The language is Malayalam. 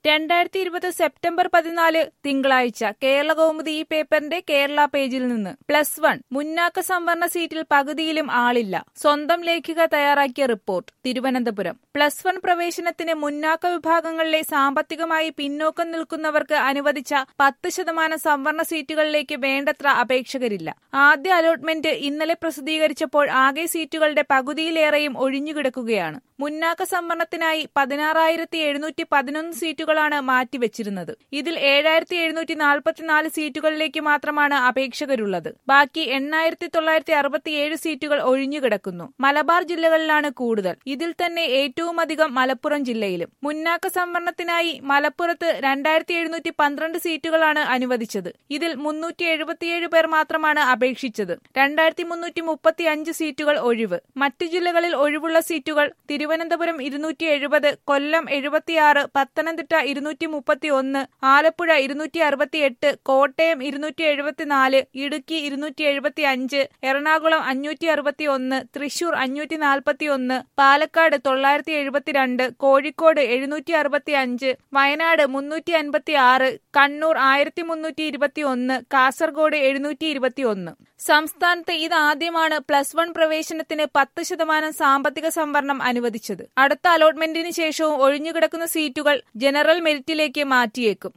രണ്ടായിരത്തി ഇരുപത് സെപ്റ്റംബർ പതിനാല് തിങ്കളാഴ്ച കേരള കൗമുദി ഈ പേപ്പറിന്റെ കേരള പേജിൽ നിന്ന് പ്ലസ് വൺ മുന്നാക്ക സംവരണ സീറ്റിൽ പകുതിയിലും ആളില്ല സ്വന്തം ലേഖിക തയ്യാറാക്കിയ റിപ്പോർട്ട് തിരുവനന്തപുരം പ്ലസ് വൺ പ്രവേശനത്തിന് മുന്നാക്ക വിഭാഗങ്ങളിലെ സാമ്പത്തികമായി പിന്നോക്കം നിൽക്കുന്നവർക്ക് അനുവദിച്ച പത്ത് ശതമാനം സംവരണ സീറ്റുകളിലേക്ക് വേണ്ടത്ര അപേക്ഷകരില്ല ആദ്യ അലോട്ട്മെന്റ് ഇന്നലെ പ്രസിദ്ധീകരിച്ചപ്പോൾ ആകെ സീറ്റുകളുടെ പകുതിയിലേറെയും ഒഴിഞ്ഞുകിടക്കുകയാണ് മുന്നാക്ക സംവരണത്തിനായി പതിനാറായിരത്തി എഴുന്നൂറ്റി പതിനൊന്ന് സീറ്റുകളാണ് മാറ്റിവെച്ചിരുന്നത് ഇതിൽ ഏഴായിരത്തി എഴുന്നൂറ്റി നാൽപ്പത്തിനാല് സീറ്റുകളിലേക്ക് മാത്രമാണ് അപേക്ഷകരുള്ളത് ബാക്കി എണ്ണായിരത്തി തൊള്ളായിരത്തി അറുപത്തിയേഴ് സീറ്റുകൾ ഒഴിഞ്ഞുകിടക്കുന്നു മലബാർ ജില്ലകളിലാണ് കൂടുതൽ ഇതിൽ തന്നെ ഏറ്റവും അധികം മലപ്പുറം ജില്ലയിലും മുന്നാക്ക സംവരണത്തിനായി മലപ്പുറത്ത് രണ്ടായിരത്തി എഴുന്നൂറ്റി പന്ത്രണ്ട് സീറ്റുകളാണ് അനുവദിച്ചത് ഇതിൽ മുന്നൂറ്റി എഴുപത്തിയേഴ് പേർ മാത്രമാണ് അപേക്ഷിച്ചത് രണ്ടായിരത്തി മുന്നൂറ്റി മുപ്പത്തി അഞ്ച് സീറ്റുകൾ ഒഴിവ് മറ്റു ജില്ലകളിൽ ഒഴിവുള്ള സീറ്റുകൾ തിരുവനന്തപുരം ഇരുന്നൂറ്റി എഴുപത് കൊല്ലം എഴുപത്തിയാറ് പത്തനംതിട്ട ഇരുന്നൂറ്റി മുപ്പത്തി ഒന്ന് ആലപ്പുഴ ഇരുന്നൂറ്റി അറുപത്തിയെട്ട് കോട്ടയം ഇരുന്നൂറ്റി എഴുപത്തിനാല് ഇടുക്കി ഇരുന്നൂറ്റി എഴുപത്തി അഞ്ച് എറണാകുളം അഞ്ഞൂറ്റി അറുപത്തി ഒന്ന് തൃശൂർ അഞ്ഞൂറ്റി നാൽപ്പത്തി ഒന്ന് പാലക്കാട് തൊള്ളായിരത്തി എഴുപത്തിരണ്ട് കോഴിക്കോട് എഴുന്നൂറ്റി അറുപത്തി അഞ്ച് വയനാട് മുന്നൂറ്റി അൻപത്തി ആറ് കണ്ണൂർ ആയിരത്തി മുന്നൂറ്റി ഇരുപത്തി ഒന്ന് കാസർഗോഡ് എഴുന്നൂറ്റി ഇരുപത്തി ഒന്ന് സംസ്ഥാനത്ത് ഇതാദ്യമാണ് പ്ലസ് വൺ പ്രവേശനത്തിന് പത്ത് ശതമാനം സാമ്പത്തിക സംവരണം അനുവദിച്ചത് അടുത്ത അലോട്ട്മെന്റിന് ശേഷവും ഒഴിഞ്ഞുകിടക്കുന്ന സീറ്റുകൾ ജനറൽ മെരിറ്റിലേക്ക് മാറ്റിയേക്കും